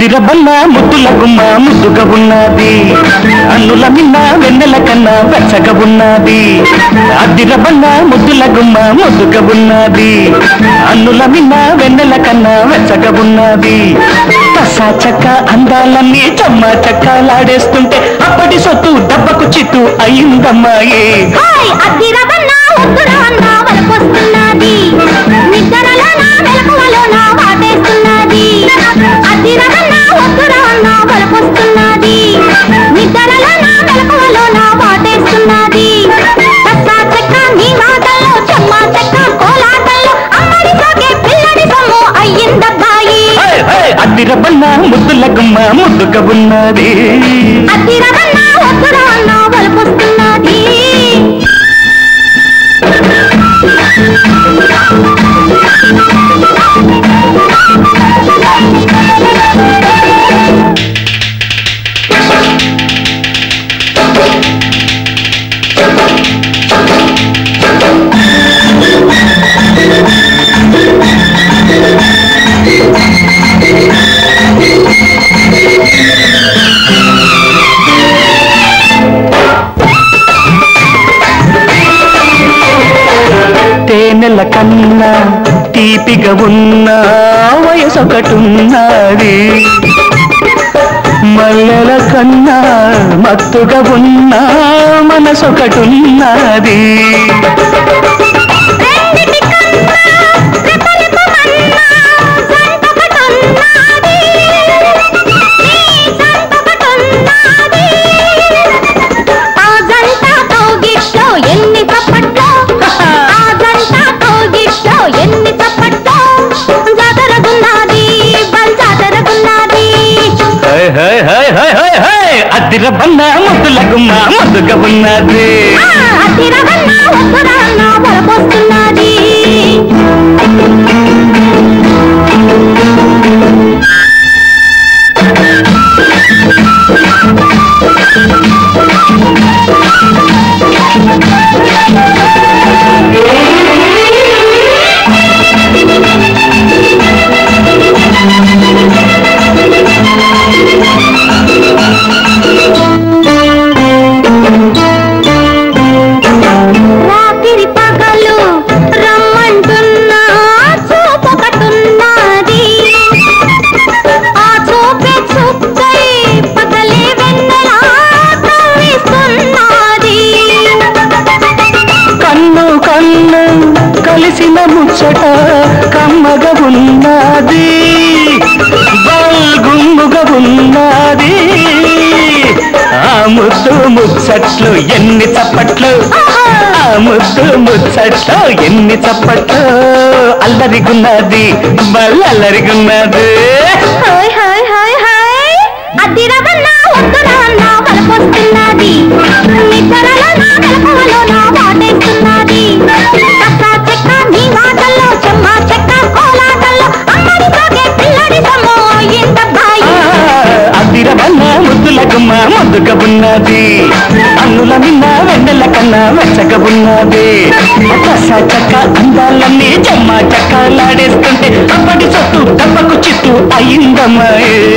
అద్దిరబల్ల ముద్దుల గుమ్మ ముద్దుగా ఉన్నది అన్నుల మిన్న వెన్నెల కన్నా వెచ్చగా ఉన్నది అద్దిరబల్ల ముద్దుల గుమ్మ ముద్దుగా ఉన్నది అన్నుల మిన్న వెన్నెల కన్నా వెచ్చగా ఉన్నది కసా చక్క అందాలన్నీ చమ్మ చక్కలాడేస్తుంటే అప్పటి సొత్తు దెబ్బకు చిత్తు అయిందమ్మాయి హాయ్ అద్దిరవన్నా ఉత్తరాన్నా వలకొస్తున్నది నిద్రలో నా మెలకువలో నా వాటేస్తున్నది అద్దిరవన్నా ఉత్తరాన్నా వలకొస్తున్నది నిద్రలో నా మెలకువలో నా వాటేస్తున్నది కస్సా చెక్క నీ మాటల్లో చెమ్మ చెక్క కోలాటల్లో అమ్మడి సాగే పిల్లడి సొమ్ము అయ్యిందబ్బాయి హే, హే, అద్దిరబల్ల ముద్దుల గుమ్మ ముద్దుగా ఉన్నది అద్దిరవన్నా ఉత్తరాన్నా వలకొస్తున్నది తేనెల కన్నా తీపిగా ఉన్న వయసొకటున్నది మల్లెల కన్నా మత్తుగా ఉన్న మనసొకటున్నది రెండిటి కన్నా రెపరెపమన్నా సంతకటున్నది. ఈ సంతకటున్నది. ఆ జంట కౌగిట్లో ఎన్ని చప్పట్లో ఆ జంట కౌగిట్లో ఎన్ని చప్పట్లో జాతరగున్నది బల్ జాతరగున్నది హై హై హై హై హై హై అద్దిర బన్న ముద్దుల గుమ్మ ముద్దుగా ఉన్నది ఆ అతిరవన్న ఉత్తరాన్న వలకొస్తున్నది రాత్రి పగలు రమ్మంటున్నా చూపొకటున్నది ఆ చూపే చూపై పగలే వెన్నెలా కవ్విస్తున్నది కన్ను కన్ను కలిసిన ముచ్చట కమ్మగా ఉన్నది బల్గుమ్ముగా ఉన్నది ఆ ముద్దు ముచ్చట్లు ఎన్ని చప్పట్లు ఆ ముద్దు ముచ్చట్లు ఎన్ని చప్పట్లు అల్లరిగున్నది బల్లరిగున్నది హాయ్ హాయ్ హాయ్ హాయ్ అద్దిరవన్న ఉత్తరాన్న వలకొస్తున్నది నిద్రలో నా మెలకువలో నా వాటేస్తున్నది కస్సా చెక్క నీ మాటల్లో చెమ్మ చెక్క కోలాటల్లో అమ్మడి సాగే పిల్లడి సొమ్ము అయ్యిందబ్బాయి అదిర వల్ల ముద్దుల గుమ్మ ముద్దుగా ఉన్నది అన్నుల మిన్న వెన్నెల కన్నా వెచ్చగా ఉన్నది కస చక్క అందాలన్నీ జమ్మ చక్కలాడేస్తుంటే అప్పటి సొత్తు దెబ్బకు చిత్తు అయిందమ్మాయి